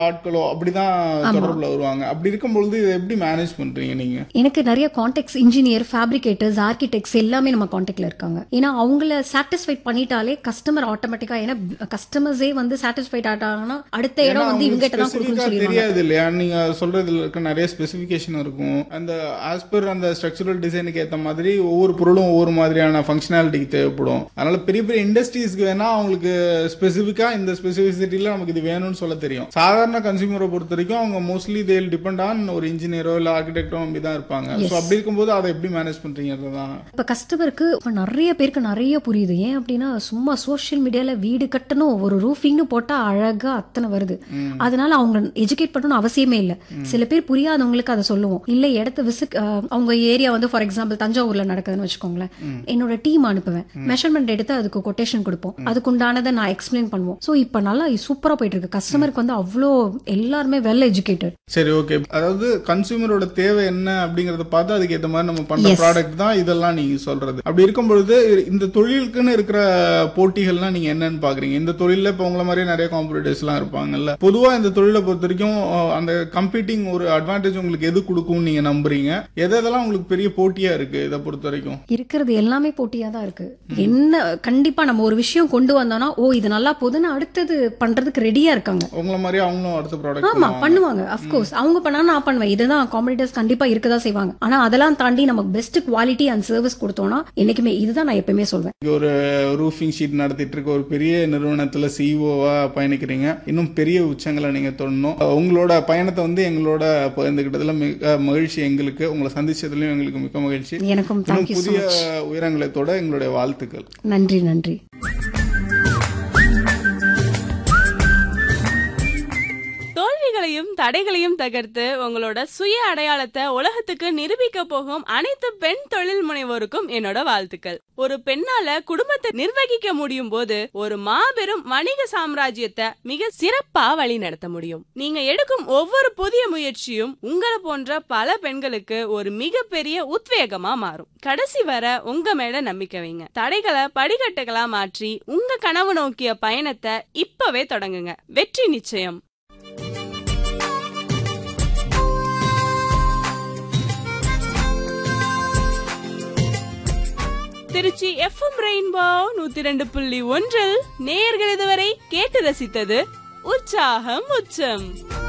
ஆட்களோ அப்படிதான் தொடர்புல வருவாங்க அப்படி இருக்கும் பொழுது இதை எப்படி மேனேஜ் பண்றீங்க நீங்க எனக்கு நிறைய கான்டாக்ட்ஸ் இன்ஜினியர் ஃபேப்ரிகேட்டர்ஸ் ஆர்கிடெக்ட்ஸ் எல்லாமே நம்ம கான்டாக்ட்ல இருக்காங்க ஏன்னா அவங்கள சாட்டிஸ்ஃபைட் பண்ணிட்டாலே கஸ்டமர் ஆட்டோமேட்டிக்கா ஏன்னா கஸ்டமர்ஸே வந்து சாட்டிஸ்ஃபைட் ஆட்டாங்கன்னா அடுத்த இடம் வந்து இவங்க கிட்ட தான் கொடுக்கணும்னு ஸ்பெசிஃபிக்கா சொல்லிடுவாங்க தெரியாது இல்லையா நீங்க சொல்றதுல இருக்க நிறைய ஸ்பெசிபிகேஷன் இருக்கும் அந்த ஆஸ் பர் அந்த ஸ்ட்ரக்சரல் டிசைனுக்கு ஏத்த மாதிரி ஒவ்வொரு பொருளும் ஒவ்வொரு மாதிரியான ஃபங்க்ஷனாலிட்டிக்கு தேவைப்படும் அதனால பெரிய பெரிய இண்டஸ்ட்ரீஸ்க்கு வேணா அவங்களுக்கு ஸ்பெசிஃபிக்கா இந்த ஸ்பெசிபிசிட்டில நமக்கு இது வேணும்னு சொல்ல தெரியும் சாதாரண கன்சியூமரை பொறுத்த வரைக்கும் அவங்க மோஸ்ட்லி தேல் டிபெண்ட் ஆன் ஒரு இன்ஜினியரோ இல்ல ஆர்கிடெக்டோ அப்படி தான் இருப்பாங்க ஸோ அப்படி இருக்கும்போது அதை எப்படி மேனேஜ் பண்றீங்கன்றதான் இப்ப கஸ்டமருக்கு இப்ப நிறைய பேருக்கு நிறைய புரியுது ஏன் அப்படின்னா சும்மா சோஷியல் மீடியால வீடு கட்டணும் ஒரு ரூஃபிங்னு போட்டா அழகா அத்தனை வருது அதனால அவங்க எஜுகேட் பண்ணணும் அவசியமே இல்ல சில பேர் புரியாதவங்களுக்கு அதை சொல்லுவோம் இல்ல இடத்த விசிட் அவங்க ஏரியா வந்து ஃபார் எக்ஸாம்பிள் தஞ்சாவூர்ல நடக்குதுன்னு வச்சுக்கோங்களேன் என்னோட டீம் அனுப்புவேன் மெஷர்மெண்ட் எடுத்து அதுக்கு கொட்டேஷன் கொடுப்போம் அதுக்கு உண்டானதை நான் எக்ஸ்பிளைன் பண்ணுவோம் சோ இப்ப நல்லா சூப்பரா போயிட்டு இருக்கு கஸ்டமருக்கு வந்து அவ்வளோ எல்லாருமே வெல் எஜுகேட்டட் சரி ஓகே அதாவது கன்சூமரோட தேவை என்ன அப்படிங்கறத பார்த்து அதுக்கு ஏத்த மாதிரி நம்ம பண்ற ப்ராடக்ட் தான் இதெல்லாம் நீங்க சொல்றது அப்படி இருக்கும் பொழுது இந்த தொழிலுக்குன்னு இருக்கிற போட்டிகள்லாம் நீங்க என்னன்னு பாக்குறீங்க இந்த தொழில்ல இப்ப உங்களை மாதிரி நிறைய காம்படிட்டர்ஸ் எல்லாம் இருப்பாங்கல்ல பொதுவா இந்த தொழிலை பொறுத்த வரைக்கும் அஹ், அந்த கம்பீட்டிங் ஒரு அட்வான்டேஜ் உங்களுக்கு எது கொடுக்கும்னு நீங்க நம்புறீங்க எது எதெல்லாம் உங்களுக்கு பெரிய போட்டியா இருக்கு இதை பொறுத்த வரைக்கும் இருக்கிறது எல்லாமே போட்டியா தான் இருக்கு என்ன கண்டிப்பா நம்ம ஒரு விஷயம் கொண்டு வந்தோம்னா ஓ இது நல்லா போகுதுன்னு அடுத்தது பண்றதுக்கு ரெடியா இருக்காங்க உங்களை மாதிரி அவங்களும் அடுத்த ஆமா ப்ராடக்ட் பண்ணுவாங்க அப்கோர்ஸ் அவங்க பண்ணா நான் பண்ணுவேன் இதுதான் காம்படிட்டர்ஸ் கண்டிப்பா இருக்கதான் செய்வாங்க ஆனா அதெல்லாம் தாண்டி நமக்கு பெஸ்ட் குவாலிட்டி அண்ட் சர்வீஸ் கொடுத்தோம்னா என்னைக்குமே இதுதான் நான் எப்பயுமே சொல்வேன் இங்க ஒரு ரூஃபிங் ஷீட் நடத்திட்டு இருக்க ஒரு பெரிய நிறுவனத்துல சிஇஓவா பயணிக்கிறீங்க இன்னும் பெரிய உச்சங்களை நீங்க தொடணும் உங்களோட பயணத்தை வந்து எங்களோட பகிர்ந்துகிட்டதுல மிக மகிழ்ச்சி எங்களுக்கு உங்களை சந்திச்சதுலயும் எங்களுக்கு மிக மகிழ்ச்சி எனக்கும் இன்னும் தேங்க்யூ ஸோ புதிய மச் உயரங்களை தொட எங்களுடைய வாழ்த்துக்கள் நன்றி நன்றி தோல்விகளையும் தடைகளையும் தகர்த்து உங்களோட சுய அடையாளத்தை உலகத்துக்கு நிரூபிக்க போகும் அனைத்து பெண் தொழில் முனைவோருக்கும் என்னோட வாழ்த்துக்கள் ஒரு பெண்ணால குடும்பத்தை நிர்வகிக்க முடியும் போது ஒரு மாபெரும் வணிக சாம்ராஜ்யத்தை மிக சிறப்பா வழி நடத்த முடியும் நீங்க எடுக்கும் ஒவ்வொரு புதிய முயற்சியும் உங்களை போன்ற பல பெண்களுக்கு ஒரு மிகப்பெரிய உத்வேகமா மாறும் கடைசி வர உங்க மேல நம்பிக்கை வைங்க தடைகளை படிக்கட்டுகளா மாற்றி உங்க கனவு நோக்கிய பயணத்தை இப்பவே தொடங்குங்க வெற்றி நிச்சயம் திருச்சி எஃப்எம் ரெயின்போ நூத்தி ரெண்டு புள்ளி ஒன்றில் நேயர்கள் இதுவரை கேட்டு ரசித்தது உற்சாகம் உச்சம்